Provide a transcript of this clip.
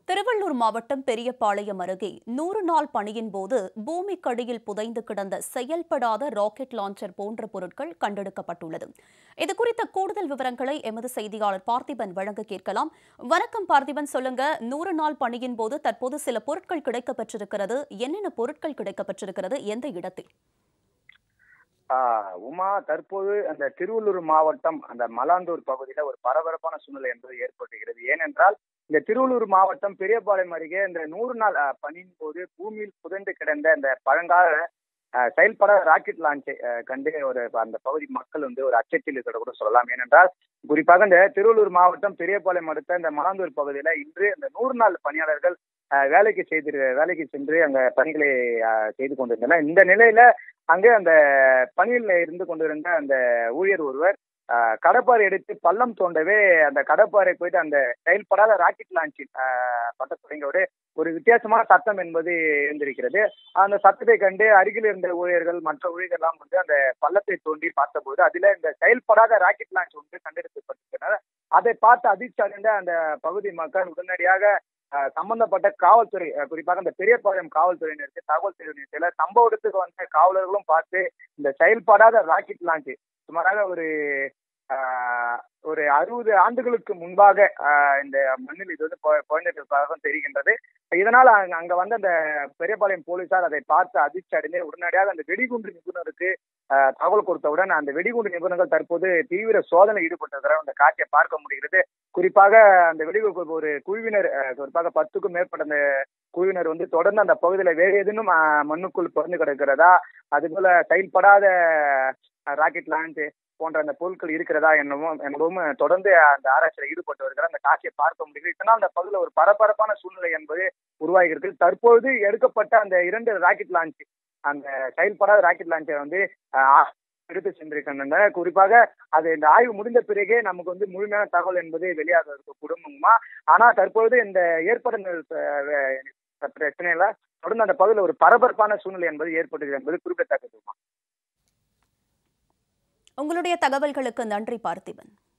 திருவள்ளூர் மாவட்டம் பெரியபாளையம் அருகே நூறு நாள் பணியின் போது பூமிக்கடியில் புதைந்து கிடந்த செயல்படாத ராக்கெட் லான்ச்சர் போன்ற பொருட்கள் கண்டெடுக்கப்பட்டுள்ளது இதுகுறித்த கூடுதல் விவரங்களை எமது செய்தியாளர் பார்த்திபன் வழங்க கேட்கலாம் வணக்கம் பார்த்திபன் சொல்லுங்க நூறு நாள் பணியின் போது தற்போது சில பொருட்கள் கிடைக்கப்பெற்றிருக்கிறது என்னென்ன பொருட்கள் கிடைக்கப்பெற்றிருக்கிறது எந்த இடத்தில் ஆஹ் உமா தற்போது அந்த திருவள்ளூர் மாவட்டம் அந்த மலாந்தூர் பகுதியில ஒரு பரபரப்பான சூழ்நிலை என்பது ஏற்பட்டுகிறது ஏனென்றால் இந்த திருவள்ளூர் மாவட்டம் பெரியபாளையம் அருகே இந்த நூறு நாள் ஆஹ், பணியின் போது பூமியில் புதைந்து கிடந்த இந்த பழங்கால ஆஹ், செயல்படாத ராக்கெட் லான்ச்சை ஆஹ், கண்டு ஒரு அந்த பகுதி மக்கள் வந்து ஒரு அச்சத்தில் இருக்கிற கூட சொல்லலாம் ஏனென்றால் குறிப்பாக இந்த திருவள்ளூர் மாவட்டம் பெரியபாளையம் அடுத்த இந்த மலாந்தூர் பகுதியில இன்று இந்த நூறு நாள் பணியாளர்கள் ஆஹ், வேலைக்கு செய்து வேலைக்கு சென்று அங்க பணிகளை ஆஹ், செய்து கொண்டிருந்தனர் இந்த நிலையில அங்கே அந்த பணியில் இருந்து கொண்டிருந்த அந்த ஊழியர் ஒருவர் ஆஹ், கடப்பாரை எடுத்து பள்ளம் தோண்டவே அந்த கடப்பாரை போயிட்டு அந்த செயல்படாத ராக்கெட் லான்ச்சில் பட்ட தொடங்கியோடு ஒரு வித்தியாசமான சத்தம் என்பது எழுந்திருக்கிறது அந்த சத்தத்தை கண்டு அருகில் இருந்த ஊழியர்கள் மற்ற ஊழியர்கள்லாம் வந்து அந்த பள்ளத்தை தோண்டி பார்த்தபோது அதில் இந்த செயல்படாத ராக்கெட் லான்ச் ஒன்று கண்டெடுக்கப்பட்டிருக்கிறது அதை பார்த்து அதிர்ச்சி அடைந்த அந்த பகுதி மக்கள் உடனடியாக ஆஹ், சம்பந்தப்பட்ட காவல்துறை ஆஹ், குறிப்பாக இந்த பெரியபாளையம் காவல்துறையினருக்கு தகவல் தெரிவித்த சம்பவ இடத்துக்கு வந்த காவலர்களும் பார்த்து இந்த செயல்படாத ராக்கெட் லான்ச் சுமாராக ஒரு ஆஹ், ஒரு அறுபது ஆண்டுகளுக்கு முன்பாக ஆஹ், இந்த மண்ணில் இது வந்து பொ- புதைந்திருப்பதாக தெரிகின்றது இதனால் அங்க அங்க வந்து அந்த பெரியபாளையம் போலீசார் அதை பார்த்து அதிர்ச்சி அடைந்து உடனடியாக அந்த வெடிகுண்டு நிபுணருக்கு ஆஹ், தகவல் கொடுத்தவுடன் அந்த வெடிகுண்டு நிபுணர்கள் தற்போது தீவிர சோதனை ஈடுபட்டிருக்கிற அந்த காட்சியை பார்க்க முடிகிறது குறிப்பாக அந்த வெடிகுண்டு ஒரு குழுவினர் ஆஹ், குறிப்பாக பத்துக்கும் மேற்பட்ட அந்த குழுவினர் வந்து தொடர்ந்து அந்த பகுதியில் வேறு ஏதேனும் ஆஹ், மண்ணுக்குள் புறந்து கிடக்கிறதா அதுபோல செயல்படாத ராக்கெட் லான்ச் போன்ற அந்த பொருட்கள் இருக்கிறதா என்னவும் என்பதும் தொடர்ந்து அந்த ஆராய்ச்சியில் ஈடுபட்டு வருகிற அந்த காட்சியை பார்க்க முடியுது இதனால் அந்த பகுதியில் ஒரு பரபரப்பான சூழ்நிலை என்பது உருவாகியிருக்கு தற்பொழுது எடுக்கப்பட்ட அந்த இரண்டு ராக்கெட் லான்ச் அந்த செயல்படாத ராக்கெட் லான்ச்சை வந்து ஆஹ், எடுத்து சென்றிருக்கின்றன குறிப்பாக அது இந்த ஆய்வு முடிந்த பிறகே நமக்கு வந்து முழுமையான தகவல் என்பது வெளியாக குடும்பமா ஆனா தற்பொழுது இந்த ஏற்படுந்த அஹ், பிரச்சனையில தொடர்ந்து அந்த பகுதியில் ஒரு பரபரப்பான சூழ்நிலை என்பது ஏற்பட்டது என்பது குறிப்பிடத்தக்கது உங்களுடைய தகவல்களுக்கு நன்றி பார்த்திபன்